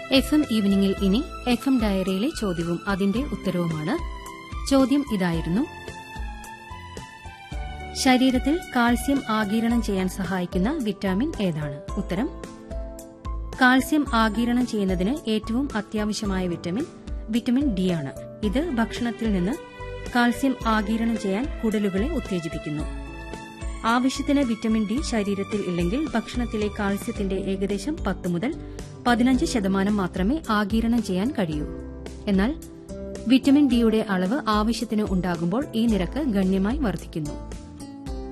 F M ഈവനിംഗിൽ ഇനി F M ഡയറിയിലെ ചോദ്യവും അതിന്റെ ഉത്തരവുമാണ് ചോദ്യം ഇതായിരുന്നു ശരീരത്തിൽ കാൽസ്യം ആഗിരണം ചെയ്യാൻ സഹായിക്കുന്ന വിറ്റാമിൻ ഏതാണ് ഉത്തരം കാൽസ്യം ആഗിരണം ചെയ്യുന്നതിന് ഏറ്റവും അത്യാവശ്യമായ വിറ്റമിൻ വിറ്റമിൻ ഡി ആണ് ഇത് ഭക്ഷണത്തിൽ നിന്ന് കാൽസ്യം ആഗിരണം ചെയ്യാൻ കുടലുകളെ ഉത്തേജിപ്പിക്കുന്നു ആവശ്യത്തിന് വിറ്റമിൻ ഡി ശരീരത്തിൽ ഇല്ലെങ്കിൽ ഭക്ഷണത്തിലെ കാൽസ്യത്തിന്റെ ഏകദേശം പത്ത് മുതൽ പതിനഞ്ച് ശതമാനം മാത്രമേ ആഗിരണം ചെയ്യാൻ കഴിയൂ എന്നാൽ വിറ്റമിൻ ഡിയുടെ അളവ് ആവശ്യത്തിന് ഉണ്ടാകുമ്പോൾ ഈ നിരക്ക് ഗണ്യമായി വർദ്ധിക്കുന്നു